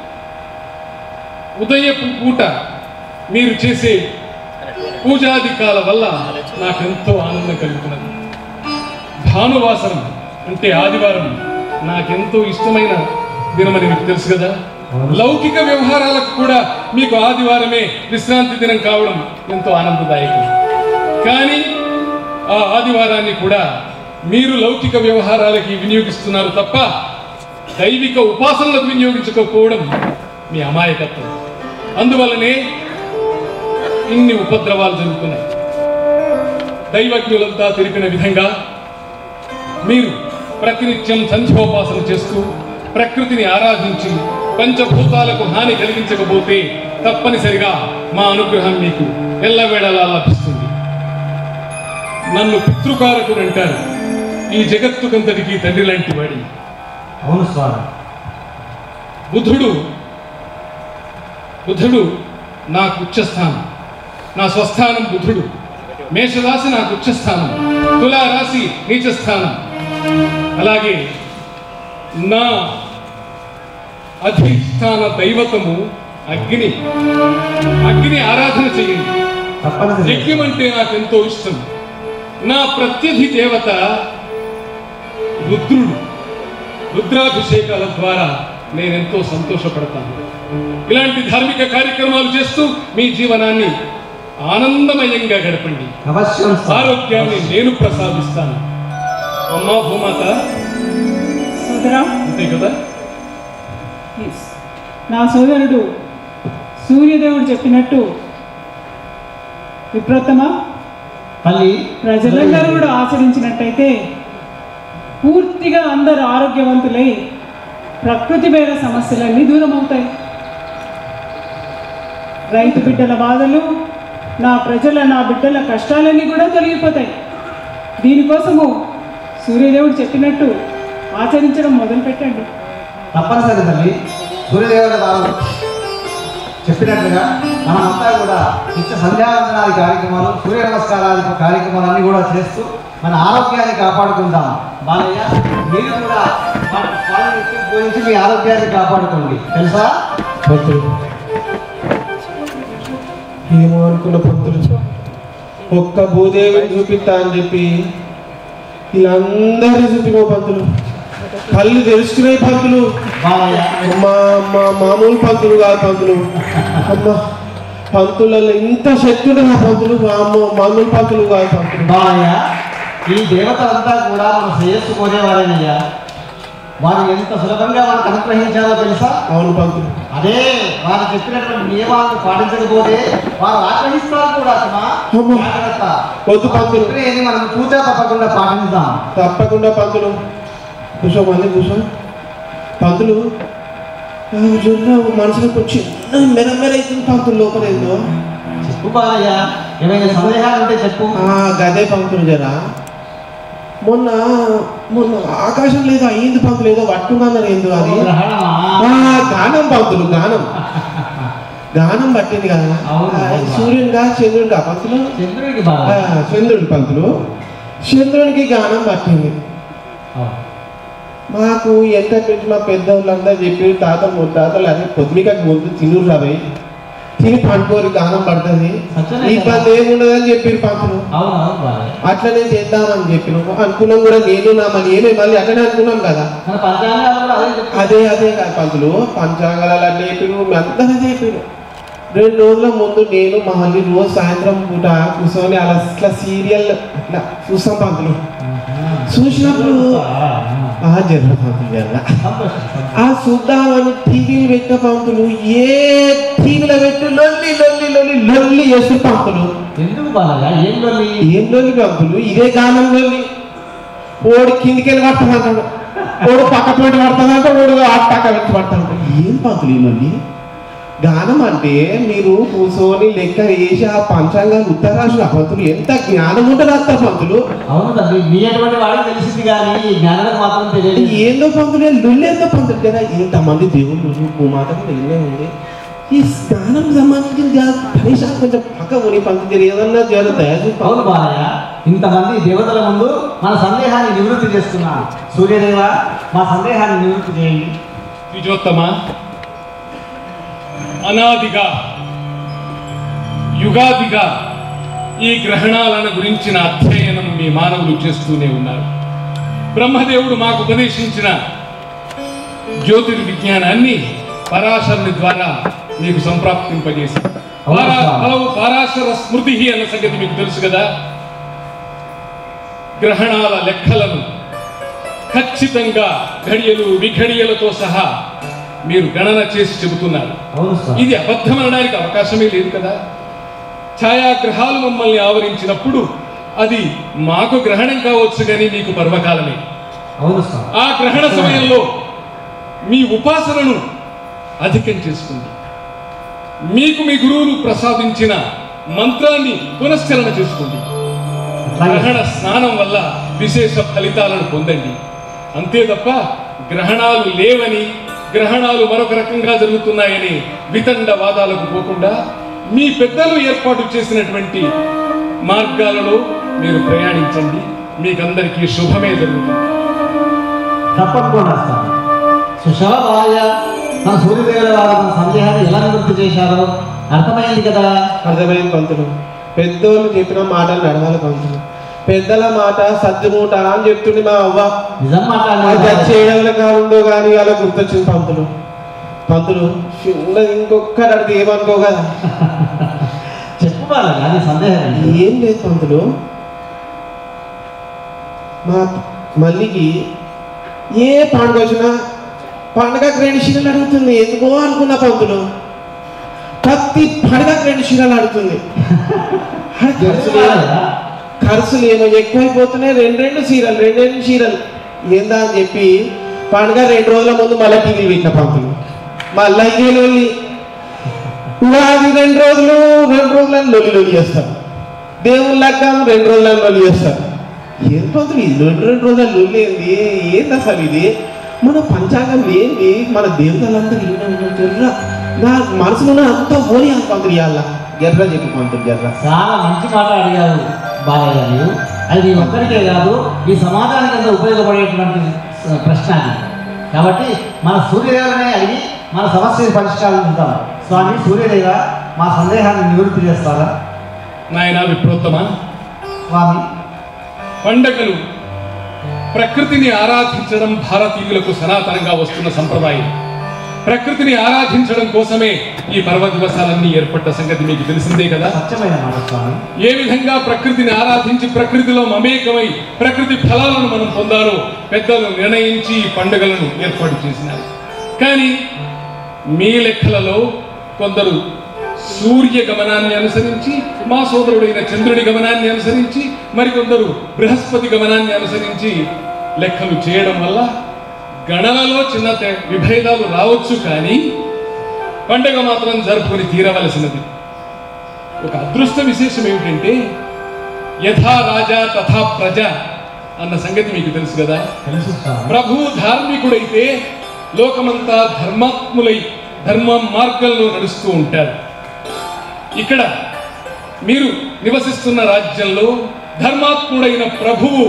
ఉదయపు పూట మీరు చేసే పూజాధికాల వల్ల నాకెంతో ఆనందం కలుగుతున్నది భానువాసరం అంటే ఆదివారం నాకెంతో ఇష్టమైన దినమని మీకు తెలుసు కదా లౌకిక వ్యవహారాలకు కూడా మీకు ఆదివారమే విశ్రాంతి దినం కావడం ఎంతో ఆనందదాయకం కానీ ఆ ఆదివారాన్ని కూడా మీరు లౌకిక వ్యవహారాలకి వినియోగిస్తున్నారు తప్ప దైవిక ఉపాసనలకు వినియోగించకపోవడం మీ అమాయకత్వం అందువల్లనే ఇన్ని ఉపద్రవాలు జరుగుతున్నాయి దైవజ్ఞులంతా తెలిపిన విధంగా మీరు ప్రతినిత్యం సంధ్యోపాసన చేస్తూ ప్రకృతిని ఆరాధించి పంచభూతాలకు హాని కలిగించకపోతే తప్పనిసరిగా మా అనుగ్రహం మీకు ఎల్లవేళలా లభిస్తుంది నన్ను పితృకారకుడు అంటారు ఈ జగత్తుకంతటికి తండ్రి లాంటి వాడి అవును స్వామి బుధుడు బుధుడు నాకు ఉచ్చస్థానం నా స్వస్థానం బుధుడు మేషరాశి నాకు ఉచ్చస్థానం తులారాశి నీచస్థానం అలాగే నా అధిష్టాన దైవతము అగ్ని అగ్ని ఆరాధన చేయండి యజ్ఞం అంటే నాకు ఎంతో ఇష్టం నా ప్రత్యధి దేవత రుద్రుడు రుద్రాభిషేకాల ద్వారా నేను ఎంతో సంతోషపడతాను ఇలాంటి ధార్మిక కార్యక్రమాలు చేస్తూ మీ జీవనాన్ని ఆనందమయంగా గడపండి అవశ్యం ఆరోగ్యాన్ని నేను ప్రసాదిస్తాను అమ్మా భూమాత సోదరా అంతే కదా నా సోదరుడు సూర్యదేవుడు చెప్పినట్టు విప్రతమ తల్లి ప్రజలందరూ కూడా ఆచరించినట్టయితే పూర్తిగా అందరూ ఆరోగ్యవంతులై ప్రకృతి మేర సమస్యలన్నీ దూరం అవుతాయి రైతు బిడ్డల బాధలు నా ప్రజల నా బిడ్డల కష్టాలన్నీ కూడా తొలగిపోతాయి దీనికోసము సూర్యదేవుడు చెప్పినట్టు ఆచరించడం మొదలు పెట్టండి తప్పనిసరి తల్లి సూర్యదేవుల వారు చెప్పినట్లుగా మనమంతా కూడా నిత్య సంధ్యావందనాది కార్యక్రమాలు సూర్య నమస్కారాది కార్యక్రమాలన్నీ కూడా చేస్తూ మన ఆరోగ్యాన్ని కాపాడుకుందాం బాలయ్య మీరు కూడా వాటి స్వామి నిత్యం పూజించి మీ ఆరోగ్యాన్ని కాపాడుకోండి తెలుసా పంతులు ఏమో అనుకున్న పంతులు ఒక్క భూదేవిని చూపిస్తా అని చెప్పి వీళ్ళందరూ చూపిన పంతులు కళ్ళు తెలుసుకునే పంతులు మా మా మామూలు పంతులు కాదు పంతులు అమ్మ పంతులలో ఇంత శక్తి ఉండదు ఆ పంతులు అమ్మో మామూలు పంతులు కాదు పంతులు బాలయ్య ఈ దేవతలంతా కూడా మన శ్రేయస్సు కోరేవారేనయ్యా వారు ఎంత సులభంగా మనకు అనుగ్రహించారో తెలుసా అవును పంతులు అదే వారు చెప్పినటువంటి నియమాలను పాటించకపోతే వారు ఆగ్రహిస్తారు కూడా సుమా జాగ్రత్త వద్దు పంతులు చెప్పినవి మనం పూజ తప్పకుండా పాటించాం తప్పకుండా పంతులు కూర్చో మళ్ళీ కూర్చో పంతులు ఆ జొన్న మనసులో కొంచెం మెరమెర అవుతుంది పంతులు లోపల ఏందో చెప్పు బాలయ్య ఏమైనా సందేహాలు ఉంటే చెప్పు ఆ గదే పంతులు జరా మొన్న మొన్న ఆకాశం లేదు అయ్యింది పంతులు ఏదో పట్టుకున్నారు ఏందో అది ఆ, గానం పంతులు గానం గానం పట్టింది కదా ఆ, సూర్యునిగా చంద్రునిగా పంతులు చంద్రుడికి ఆ, చంద్రుడి పంతులు చంద్రునికి గానం పట్టింది మాకు ఎంత నుంచి మా పెద్దవాళ్ళందరూ చెప్పి తాతలు ముత్తాతలు అరే పొద్దుమికకు ముందు తినురు రావే తిని పండుకోరు గానం పడుతుంది ఇబ్బంది ఏముండదని చెప్పారు పంతులు అవునవును బాలయ్య అట్లనే చేద్దామని చెప్పినాము అనుకున్నాం కూడా నేను నా మరి ఏమే మళ్ళీ అట్లనే అనుకున్నాం కదా మన పంచాంగాలు కూడా అదే చెప్తాయి. అదే అదే కాదు పంతులు పంచాంగాలు అట్లా చెప్పిను అందరూ చెప్పిను రెండు రోజుల ముందు నేను మా మళ్ళీ రోజు సాయంత్రం పూట కూర్చొని అలా ఇట్లా సీరియల్ ఇట్లా చూస్తాం పంతులు చూసినప్పుడు ఆ జర్ర పంతులు జర్ర ఆ చూద్దామని టీవీలు పెట్టిన పంతులు ఏ టీవీలో పెట్టి లొల్లి లొల్లి లొల్లి లొల్లి చేస్తూ పంతులు ఎందుకు బాలయ్య ఏం లొల్లి ఏం లొల్లి పంతులు ఇదే గానం లొల్లి ఓడి కిందికి వెళ్ళి పడతానంటాడు ఓడు పక్క పోటీ పడతానంట ఓడు ఆ పక్క పెట్టి పడతానంట ఏం పంతులు ఈ లొల్లి గానం అంటే మీరు కూర్చొని లెక్క వేసి ఆ పంచాంగాలు ఉత్తరాశులు ఆ పంతులు ఎంత జ్ఞానం ఉంటుంది అంత పంతులు అవును తండ్రి మీ అటువంటి వాడికి తెలిసింది కానీ ఈ జ్ఞానాలకు మాత్రం తెలియదు ఏందో పంతులు లొల్లి ఏందో పంతులు కదా ఇంతమంది దేవుళ్ళు భూమాతకు ఎన్నో ఉంది ఈ స్నానం సంబంధించిన జా- కనీసం కొంచెం పక్క కొని పంతులు ఏదన్నా జర దయచూసి అవును బాలయ్య ఇంతమంది దేవతల ముందు మన సందేహాన్ని నివృత్తి చేస్తున్నాం సూర్యదేవ మా సందేహాన్ని నివృత్తి చేయండి ద్విజోత్తమ అనాదిగా యుగాదిగా ఈ గ్రహణాలను గురించిన అధ్యయనం మీ మానవులు చేస్తూనే ఉన్నారు బ్రహ్మదేవుడు మాకు ఉపదేశించిన జ్యోతిర్విజ్ఞానాన్ని పరాశరుని ద్వారా మీకు సంప్రాప్తింపజేసి పారా ఫలవు పరాశర స్మృతి అన్న సంగతి మీకు తెలుసు కదా గ్రహణాల లెక్కలను ఖచ్చితంగా ఘడియలు విఘడియలతో సహా మీరు గణన చేసి చెబుతున్నారు అవును సార్ ఇది అబద్ధం అనడానికి అవకాశమే లేదు కదా ఛాయాగ్రహాలు మమ్మల్ని ఆవరించినప్పుడు అది మాకు గ్రహణం కావచ్చు కానీ మీకు పర్వకాలమే అవును సార్ ఆ గ్రహణ సమయంలో మీ ఉపాసనను అధికం చేసుకుంది మీకు మీ గురువులు ప్రసాదించిన మంత్రాన్ని పునశ్చరణ చేసుకోండి గ్రహణ స్నానం వల్ల విశేష ఫలితాలను పొందండి అంతే తప్ప గ్రహణాలు లేవని గ్రహణాలు మరొక రకంగా జరుగుతున్నాయని వితండ వాదాలకు పోకుండా మీ పెద్దలు ఏర్పాటు చేసినటువంటి మార్గాలలో మీరు ప్రయాణించండి మీకందరికీ శుభమే జరుగుతుంది తప్పకుండా సార్ సుశల బాలయ్య మన సూర్యదేవుల వారు మన సందేహాన్ని ఎలా నివృత్తి చేశారో అర్థమైంది కదా అర్థమైంది పంతులు పెద్దోళ్ళు చెప్పిన మాటలు నడవాలి పంతులు పెద్దల మాట సద్దుమూట అని చెప్తుండే మా అవ్వ నిజం చేయడంలో కానుండో కానీ అలా గుర్తొచ్చింది పంతులు పంతులు చిన్నది ఇంకొకటి అడిగితే ఏమనుకో కదా చెప్పు బాలయ్య అది సందేహం ఏంటి? ఏం లేదు పంతులు మా మల్లికి ఏ పండుగ వచ్చినా పండుగకు రెండు చీరలు అడుగుతుంది ఎందుకో అనుకున్న పంతులు ప్రతి పండుగకు రెండు చీరలు అడుగుతుంది ఖర్చులు ఏమో- ఖర్చులు ఏమో ఎక్కువైపోతున్నాయి రెండు రెండు చీరలు రెండు రెండు చీరలు ఏందా అని చెప్పి పండుగ రెండు రోజుల ముందు మళ్ళీ టీవీలు పెట్టిన పంతులు మళ్ళీ ఇదే లొల్లి ఉగాది రెండు రోజులు రెండు రోజులని లొల్లి లొల్లి చేస్తారు దేవుళ్ళ లగ్గం రెండు రోజులని లొల్లి చేస్తారు ఏం పంతులు ఇది రెండు రెండు రోజుల లొల్లి ఏంది ఏంది అసలు ఇది మన పంచాంగం ఏంది మన దేవతలందరూ ఈయన ఉన్నారు జర్ర నా మనసులో అంతా ఓని అని పంతులు ఇవాళ ఎర్ర చెప్పి పంతులు ఎర్ర చాలా మంచి మాట అడిగారు బాలయ్య గారు అది నీ ఒక్కరికే కాదు ఈ సమాజానికి అంతా ఉపయోగపడేటువంటి స- ప్రశ్న అది కాబట్టి మన సూర్యదేవులనే అడిగి మన సమస్య పరిష్కారం ఉంటాం స్వామి సూర్యదేవ మా సందేహాన్ని నివృత్తి చేస్తారా నాయన విప్రోత్తమ స్వామి పండగలు ప్రకృతిని ఆరాధించడం భారతీయులకు సనాతనంగా వస్తున్న సంప్రదాయం ప్రకృతిని ఆరాధించడం కోసమే ఈ పర్వ దివసాలన్నీ ఏర్పడ్డ సంగతి మీకు తెలిసిందే కదా సత్యమైన మాట స్వామి ఏ విధంగా ప్రకృతిని ఆరాధించి ప్రకృతిలో మమేకమై ప్రకృతి ఫలాలను మనం పొందాలో పెద్దలు నిర్ణయించి ఈ పండుగలను ఏర్పాటు చేసినారు కానీ మీ లెక్కలలో కొందరు సూర్య గమనాన్ని అనుసరించి మా సోదరుడైన చంద్రుడి గమనాన్ని అనుసరించి మరికొందరు బృహస్పతి గమనాన్ని అనుసరించి లెక్కలు చేయడం వల్ల గణనలో చిన్న తే- విభేదాలు రావచ్చు కానీ పండుగ మాత్రం జరుపుకొని తీరవలసినది ఒక అదృష్ట విశేషం ఏమిటంటే యథా రాజా తథా ప్రజ అన్న సంగతి మీకు తెలుసు కదా తెలుసు స్వామి ప్రభు ధార్మికుడైతే లోకమంతా ధర్మాత్ములై ధర్మ మార్గంలో నడుస్తూ ఉంటారు ఇక్కడ మీరు నివసిస్తున్న రాజ్యంలో ధర్మాత్ముడైన ప్రభువు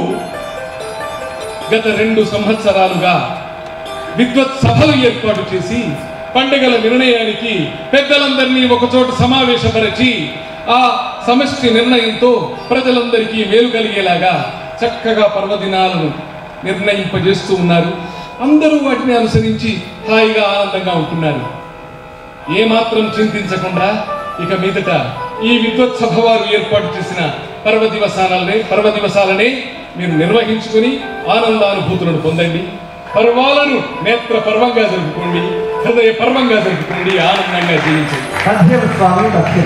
గత రెండు సంవత్సరాలుగా విద్వత్ సభలు ఏర్పాటు చేసి పండుగల నిర్ణయానికి పెద్దలందరినీ ఒకచోట సమావేశపరిచి ఆ సమష్టి నిర్ణయంతో ప్రజలందరికీ మేలు కలిగేలాగా చక్కగా పర్వదినాలను నిర్ణయింపజేస్తూ ఉన్నారు అందరూ వాటిని అనుసరించి హాయిగా ఆనందంగా ఉంటున్నారు ఏమాత్రం చింతించకుండా ఇక మీదట ఈ విద్వత్సభ వారు ఏర్పాటు చేసిన పర్వ దివసాలనే పర్వ దివసాలనే మీరు నిర్వహించుకుని ఆనందానుభూతులను పొందండి పర్వాలను నేత్ర పర్వంగా జరుపుకోండి హృదయ పర్వంగా జరుపుకోండి ఆనందంగా జీవించండి సత్యం స్వామి సత్యం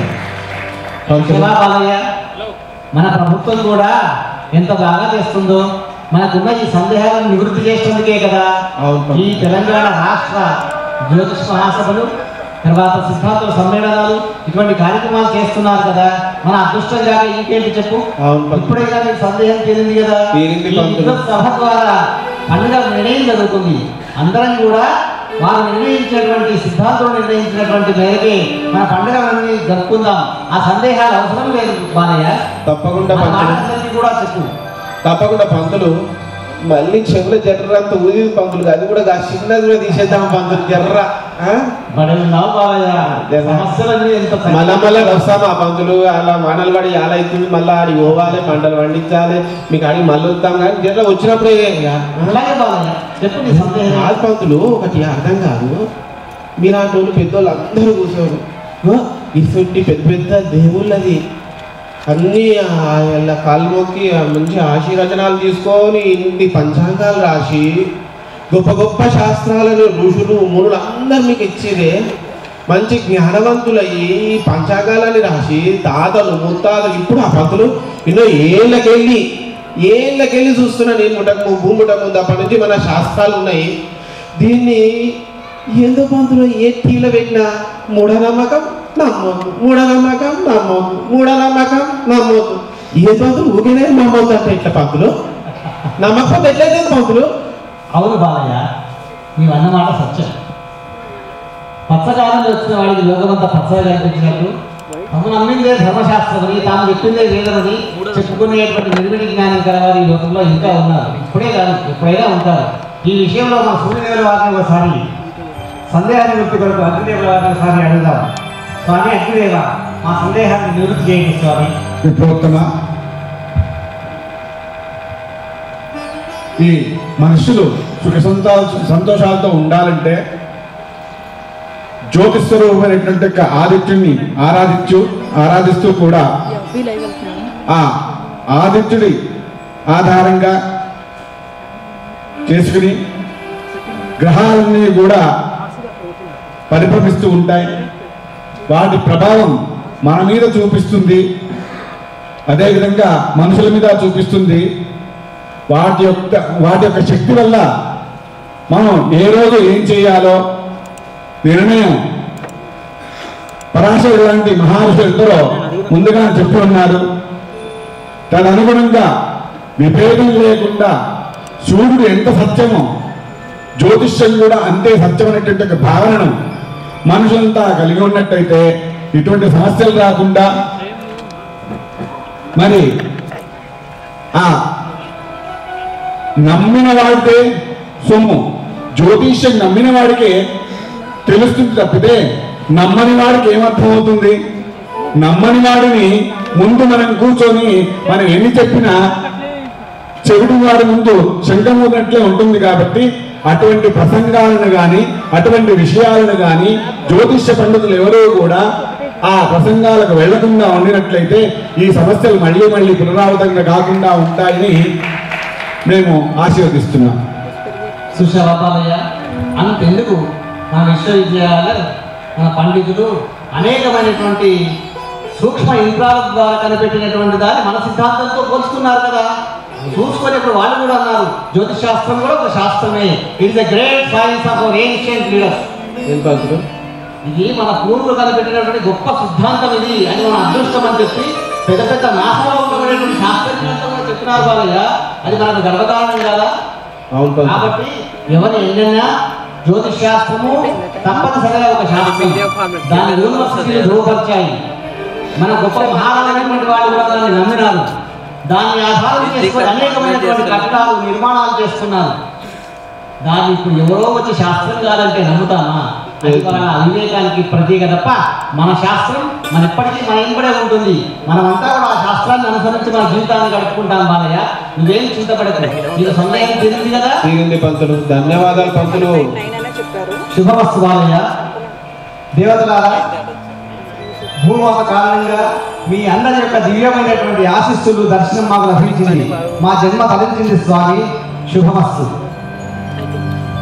శిలా బాలయ్య మన ప్రభుత్వం కూడా ఎంత బాగా చేస్తుందో మనకున్న ఈ సందేహాలను నివృత్తి చేసేందుకే కదా ఈ తెలంగాణ రాష్ట్ర జ్యోతిష్ మహాసభలు తర్వాత సిద్ధాంత సమ్మేళనాలు ఇటువంటి కార్యక్రమాలు చేస్తున్నారు కదా మన అదృష్టం కాక ఇంకేంటి చెప్పు ఇప్పుడే కానీ సందేహం తీరింది కదా తీరింది ఈ పంతులు. విద్వత్ సభ ద్వారా పండుగ నిర్ణయం జరుగుతుంది అందరం కూడా వారు నిర్ణయించినటువంటి సిద్ధాంతం నిర్ణయించినటువంటి మేరకే మన పండుగలన్నీ జరుపుకుందాం ఆ సందేహాలు అవసరం లేదు బాలయ్య తప్పకుండా మన మాట పంతులు అందరికీ కూడా చెప్పు తప్పకుండా పంతులు మళ్ళీ చెవుల జర్రంత ఊది పంతులు అది కూడా గా చిన్నది కూడా తీసేద్దాం పంతులు జర్ర ఆ? బడున్నావు బాలయ్య సమస్యలన్నీ ఎంత చక్కగా- మళ్ళా మళ్ళా వస్తాం ఆ పంతులు అలా మండలు పడి ఎలా అవుతుంది మళ్ళీ ఆడికి పోవాలి మండలు వండించాలి మీకు ఆడికి మళ్ళీ వస్తాం కానీ జర్ర వచ్చినప్పుడే ఇక, ఆ? అలాగే బాలయ్య చెప్పు నీ సందేహం కాదు పంతులు ఒకటి అర్థం కాదు మీరు ఆ టోళ్ళు పెద్దోళ్ళు అందరూ కూర్చోరు ఓ, ఇటువంటి పెద్ద పెద్ద దేవుళ్ళది అన్నీ వాళ్ళ కాళ్ళు మొక్కి ఆ మంచి ఆశీర్వచనాలు తీసుకొని ఇన్ని పంచాంగాలు రాసి గొప్ప గొప్ప శాస్త్రాలను ఋషులు మునులు అందరు మీకు ఇచ్చిరే మంచి జ్ఞానవంతులయ్యి ఈ పంచాంగాలని రాసి తాతలు ముత్తాతలు ఇప్పుడు ఆ పంతులు ఎన్నో ఏళ్ళకెళ్ళి ఏళ్ళకెళ్ళి చూస్తున్నా నేను ముటకు భూమి ముటక ముందు అప్పటి నుంచి మన శాస్త్రాలు ఉన్నాయి దీన్ని ఏదో పంతులు ఏ టీలో పెట్టినా మూఢనమ్మకం నమ్మొద్దు మూఢనమ్మకం నమ్మొద్దు మూఢనమ్మకం నమ్మొద్దు ఏ పంతులు ఊరినే నమ్మొద్దు అంటే ఇట్లా పంతులు నమ్మకపోతే ఎట్లయితే పంతులు అవును బాలయ్య నీవు అన్నమాట సత్యం పచ్చకాలంలో వచ్చిన వాడికి లోకమంతా పచ్చగా కనిపించినట్టు తాము నమ్మిందే ధర్మశాస్త్రమని తాము చెప్పిందే వేదమని చెప్పుకునేటువంటి నిర్మిడి జ్ఞానం కలవారు ఈ లోకంలో ఇంకా ఉన్నారు ఇప్పుడే కాదు ఎప్పుడైనా ఉంటారు ఈ విషయంలో మన సూర్యదేవుల వారిని ఒకసారి సందేహాన్ని నివృత్తి కొరకు అగ్నిదేవుల వారిని ఒకసారి అడుగుదాం స్వామి అగ్నిదేవ మా సందేహాన్ని నివృత్తి చేయండి స్వామి విప్రోత్తమ ఈ మనుషులు సుఖ సంతో సంతోషాలతో ఉండాలంటే జ్యోతిస్వరూపమైనటువంటి యొక్క ఆదిత్యుణ్ణి ఆరాధించు ఆరాధిస్తూ కూడా అవి లైవ్ వెళ్తున్నాను ఆ ఆదిత్యుడి ఆధారంగా చేసుకుని గ్రహాలన్నీ కూడా పరిభ్రమిస్తూ ఉంటాయి వాటి ప్రభావం మన మీద చూపిస్తుంది అదేవిధంగా మనుషుల మీద చూపిస్తుంది వాటి యొక్క వాటి యొక్క శక్తి వల్ల మనం ఏ రోజు ఏం చేయాలో నిర్ణయం పరాశరు లాంటి మహర్షులు ఎందరో ముందుగా చెప్పి ఉన్నారు తదనుగుణంగా విభేదం లేకుండా సూర్యుడు ఎంత సత్యమో జ్యోతిష్యం కూడా అంతే సత్యమైనటువంటి ఒక భావనను మనుషులంతా కలిగి ఉన్నట్టయితే ఇటువంటి సమస్యలు రాకుండా మరి ఆ నమ్మిన వాడితే సొమ్ము జ్యోతిష్యం నమ్మిన వాడికే తెలుస్తుంది తప్పితే నమ్మని వాడికి ఏమర్థమవుతుంది నమ్మని వాడిని ముందు మనం కూర్చొని మనం ఎన్ని చెప్పినా చెవిటి వాడి ముందు శంఖమూరినట్లే ఉంటుంది కాబట్టి అటువంటి ప్రసంగాలను కానీ అటువంటి విషయాలను కానీ జ్యోతిష్య పండితులు ఎవరూ కూడా ఆ ప్రసంగాలకు వెళ్లకుండా ఉండినట్లయితే ఈ సమస్యలు మళ్ళీ మళ్ళీ పునరావృతంగా కాకుండా ఉంటాయని మేము ఆశీర్వదిస్తున్నాం సుశవపాలయ్య అంతెందుకు మన విశ్వవిద్యాలయాలు మన పండితులు అనేకమైనటువంటి సూక్ష్మ యంత్రాల ద్వారా కనిపెట్టినటువంటి దాన్ని మన సిద్ధాంతంతో పోల్చుకున్నారు కదా చూసుకొని ఇప్పుడు వాళ్ళు కూడా అన్నారు జ్యోతిష్ శాస్త్రం కూడా ఒక శాస్త్రమే it is the great science of our ancient leaders ఏం పంతులు ఇది మన పూర్వులు కనిపెట్టినటువంటి గొప్ప సిద్ధాంతం ఇది అని మన అదృష్టం అని చెప్పి పెద్ద పెద్ద నాసాలో ఉండబడేటువంటి శాస్త్రజ్ఞులంతా కూడా చెప్పినారు బాలయ్య అది మనకు గర్వకారణం కదా అవును పంతులు కాబట్టి ఎవరు ఎన్నైనా జ్యోతిష్ శాస్త్రము తప్పనిసరిగా ఒక శాస్త్రం దాని యూనివర్సిటీలు ధృవపరిచాయి మన గొప్ప మహారాజైనటువంటి వాళ్ళు కూడా దాన్ని నమ్మినారు దాన్ని ఆధారం చేసుకొని అనేకమైనటువంటి కట్టడాలు నిర్మాణాలు చేస్తున్నారు దాన్ని ఇప్పుడు ఎవరో వచ్చి శాస్త్రం కాదంటే నమ్ముతామా అది మన వివేకానికి ప్రతీక తప్ప మన శాస్త్రం మన ఎప్పటికీ మన ఇంపడే ఉంటుంది మనమంతా కూడా ఆ శాస్త్రాన్ని అనుసరించి మన జీవితాన్ని గడుపుకుంటాం బాలయ్య నువ్వేం చింతపడకు నీకు సందేహం తెలియదు కదా తీరింది పంతులు ధన్యవాదాలు పంతులు శుభమస్తు బాలయ్య దేవతలారా భూమాత కారణంగా మీ అందరి యొక్క దివ్యమైనటువంటి ఆశీస్సులు దర్శనం మాకు లభించింది మా జన్మ తరించింది స్వామి శుభమస్తు